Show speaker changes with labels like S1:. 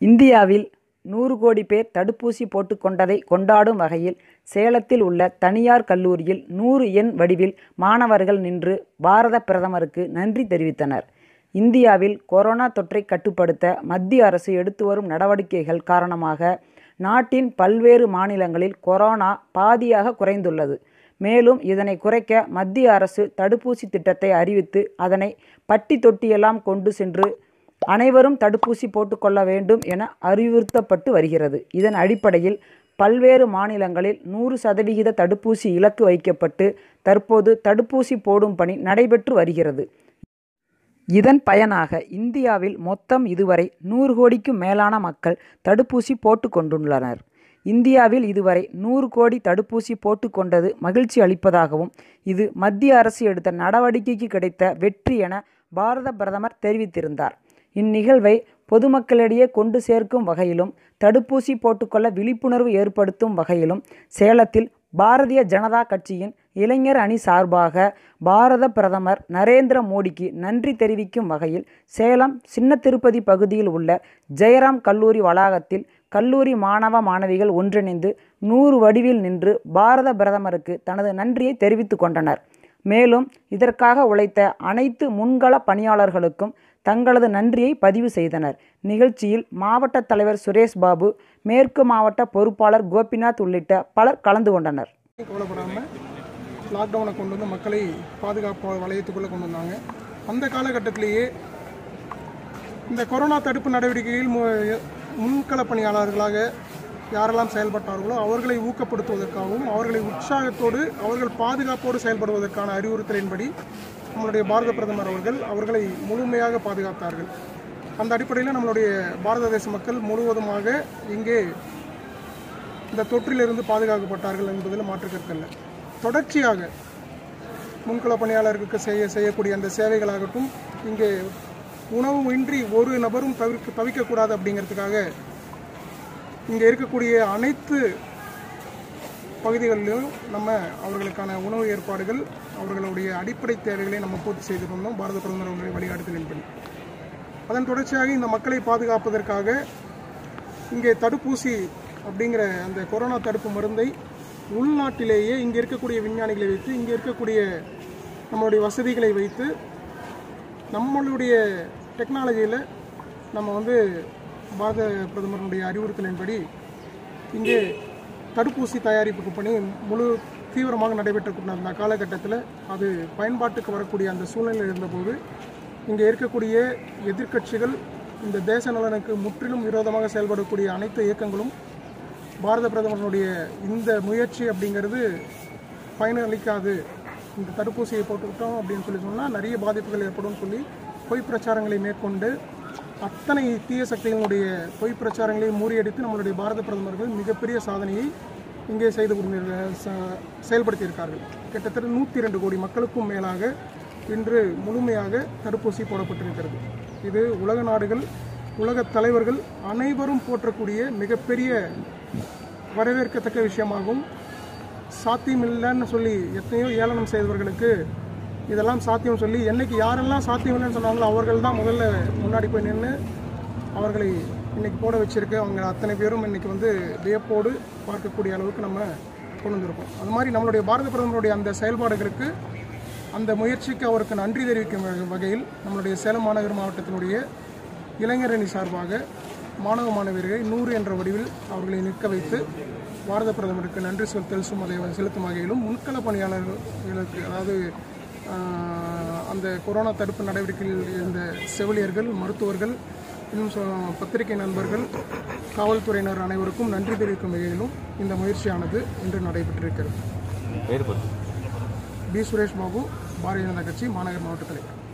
S1: இந்தியாவில் நூறு கோடி பேர் தடுப்பூசி போட்டுக் கொண்டதை கொண்டாடும் வகையில் சேலத்தில் உள்ள தனியார் கல்லூரியில் நூறு எண் வடிவில் மாணவர்கள் நின்று பாரத பிரதமருக்கு நன்றி தெரிவித்தனர். இந்தியாவில் கொரோனா தொற்றை கட்டுப்படுத்த மத்திய அரசு எடுத்து வரும் நடவடிக்கைகள் காரணமாக நாட்டின் பல்வேறு மாநிலங்களில் கொரோனா பாதியாக குறைந்துள்ளது. மேலும் இதனை குறைக்க மத்திய அரசு தடுப்பூசி திட்டத்தை அறிவித்து அதனை பட்டி தொட்டியெல்லாம் கொண்டு சென்று அனைவரும் தடுப்பூசி போட்டுக் கொள்ள வேண்டும் என அறிவுறுத்தப்பட்டு வருகிறது. இதன் அடிப்படையில் பல்வேறு மாநிலங்களில் நூறு சதவிகித தடுப்பூசி இலக்கு வைக்கப்பட்டு தற்போது தடுப்பூசி போடும் பணி நடைபெற்று வருகிறது. இதன் பயனாக இந்தியாவில் மொத்தம் இதுவரை நூறு கோடிக்கும் மேலான மக்கள் தடுப்பூசி போட்டுக் கொண்டுள்ளனர். இந்தியாவில் இதுவரை நூறு கோடி தடுப்பூசி போட்டுக் கொண்டது மகிழ்ச்சி அளிப்பதாகவும் இது மத்திய அரசு எடுத்த நடவடிக்கைக்கு கிடைத்த வெற்றி என பாரத பிரதமர் தெரிவித்திருந்தார். இந்நிகழ்வை பொதுமக்களிடையே கொண்டு சேர்க்கும் வகையிலும் தடுப்பூசி போட்டுக் கொள்ள விழிப்புணர்வு ஏற்படுத்தும் வகையிலும் சேலத்தில் பாரதிய ஜனதா கட்சியின் இளைஞர் அணி சார்பாக பாரத பிரதமர் நரேந்திர மோடிக்கு நன்றி தெரிவிக்கும் வகையில் சேலம் சின்னதிருப்பதி பகுதியில் உள்ள ஜெயராம் கல்லூரி வளாகத்தில் கல்லூரி மாணவ மாணவிகள் ஒன்றிணைந்து நூறு வடிவில் நின்று பாரத பிரதமருக்கு தனது நன்றியை தெரிவித்துக் கொண்டனர். மேலும் இதற்காக உழைத்த அனைத்து முன்கள பணியாளர்களுக்கும் தங்களது நன்றியை பதிவு செய்தனர். நிகழ்ச்சியில் மாவட்ட தலைவர் சுரேஷ்பாபு மேற்கு மாவட்ட பொறுப்பாளர் கோபிநாத் உள்ளிட்ட பலர் கலந்து கொண்டனர்.
S2: கவலைப்படாமல் லாக்டவுனை கொண்டு வந்து மக்களை பாதுகாப்பு வளையத்துக்குள்ளே கொண்டு வந்தாங்க அந்த காலகட்டத்திலேயே இந்த கொரோனா தடுப்பு நடவடிக்கையில் மு- முன்கள பணியாளர்களாக யாரெல்லாம் செயல்பட்டார்களோ அவர்களை ஊக்கப்படுத்துவதற்காகவும் அவர்களை உற்சாகத்தோடு அவர்கள் பாதுகாப்போடு செயல்படுவதற்கான அறிவுறுத்தலின்படி நம்மளுடைய பாரத பிரதமர் அவர்கள் அவர்களை முழுமையாக பாதுகாத்தார்கள் அந்த அடிப்படையில் நம்மளுடைய பாரத தேச மக்கள் முழுவதுமாக இங்கே இந்த தொற்றிலிருந்து பாதுகாக்கப்பட்டார்கள் என்பதில் மாற்று கருத்தல்ல தொடர்ச்சியாக முன்கள பணியாளர்களுக்கு செய்ய செய்யக்கூடிய அந்த சேவைகளாகட்டும் இங்கே உணவு இன்றி ஒரு நபரும் தவிர்க்க தவிக்கக்கூடாது அப்படிங்கிறதுக்காக இங்கே இருக்கக்கூடிய அனைத்து பகுதிகளிலும் நம்ம அவர்களுக்கான உணவு ஏற்பாடுகள் அவர்களுடைய அடிப்படை தேவைகளை நம்ம பூர்த்தி செய்து வந்தோம் பாரத பிரதமர் அவர்களுடைய வழிகாட்டுதலின்படி அதன் தொடர்ச்சியாக இந்த மக்களை பாதுகாப்பதற்காக இங்கே தடுப்பூசி அப்படிங்கிற அந்த கொரோனா தடுப்பு மருந்தை உள்நாட்டிலேயே இங்கே இருக்கக்கூடிய விஞ்ஞானிகளை வைத்து இங்கே இருக்கக்கூடிய நம்மளுடைய வசதிகளை வைத்து நம்மளுடைய டெக்னாலஜியில் நம்ம வந்து பாரத பிரதமருடைய அறிவுறுத்தலின்படி இங்கே தடுப்பூசி தயாரிப்புக்கு பணி முழு தீவிரமாக நடைபெற்று அந்த காலகட்டத்தில் அது பயன்பாட்டுக்கு வரக்கூடிய அந்த சூழ்நிலை இருந்தபோது இங்கே இருக்கக்கூடிய எதிர்க்கட்சிகள் இந்த தேச நலனுக்கு முற்றிலும் விரோதமாக செயல்படக்கூடிய அனைத்து இயக்கங்களும் பாரத பிரதமருடைய இந்த முயற்சி அப்படிங்கிறது பயனளிக்காது இந்த தடுப்பூசியை போட்டுக்கிட்டோம் அப்படின்னு சொல்லி சொன்னால் நிறைய பாதிப்புகள் ஏற்படும் சொல்லி பொய் பிரச்சாரங்களை மேற்கொண்டு அத்தனை தீய சக்திகளுடைய பொய் பிரச்சாரங்களை முறியடித்து நம்மளுடைய பாரத பிரதமர்கள் மிகப்பெரிய சாதனையை இங்கே செய்து கொண்டு செயல்படுத்தியிருக்கார்கள் கிட்டத்தட்ட நூற்றி ரெண்டு கோடி மக்களுக்கும் மேலாக இன்று முழுமையாக தடுப்பூசி போடப்பட்டிருக்கிறது இது உலக நாடுகள் உலக தலைவர்கள் அனைவரும் போற்றக்கூடிய மிகப்பெரிய வரவேற்கத்தக்க விஷயமாகும் சாத்தியமில்லைன்னு சொல்லி எத்தனையோ ஏளனம் செய்தவர்களுக்கு இதெல்லாம் சாத்தியம் சொல்லி என்னைக்கு யாரெல்லாம் சாத்தியம் இல்லைன்னு சொன்னாங்களோ அவர்கள் தான் முதல்ல முன்னாடி போய் நின்று அவர்களை இன்னைக்கு போட வச்சிருக்கு அவங்க அத்தனை பேரும் இன்னைக்கு வந்து வியப்போடு பார்க்கக்கூடிய அளவுக்கு நம்ம கொண்டு வந்திருக்கோம் அது மாதிரி நம்மளுடைய பாரத பிரதமருடைய அந்த செயல்பாடுகளுக்கு அந்த முயற்சிக்கு அவருக்கு நன்றி தெரிவிக்கும் வகை- வகையில் நம்மளுடைய சேலம் மாநகர் மாவட்டத்தினுடைய இளைஞரணி சார்பாக மாணவ மாணவியர்களை நூறு என்ற வடிவில் அவர்களை நிற்க வைத்து பாரத பிரதமருக்கு நன்றி செலுத்தல் சுமதை செலுத்தும் வகையிலும் முன்கள பணியாளர்களுக்கு அதாவது ஆஹ், அந்த கொரோனா தடுப்பு நடவடிக்கையில் இருந்த செவிலியர்கள் மருத்துவர்கள் இன்னும் சொ- பத்திரிகை நண்பர்கள் காவல்துறையினர் அனைவருக்கும் நன்றி தெரிவிக்கும் வகையிலும் இந்த முயற்சியானது இன்று நடைபெற்றிருக்கிறது
S3: வேறுபட்டு
S2: பி சுரேஷ் பாபு பாரதிய ஜனதா கட்சி மாநகர் மாவட்ட தலைவர்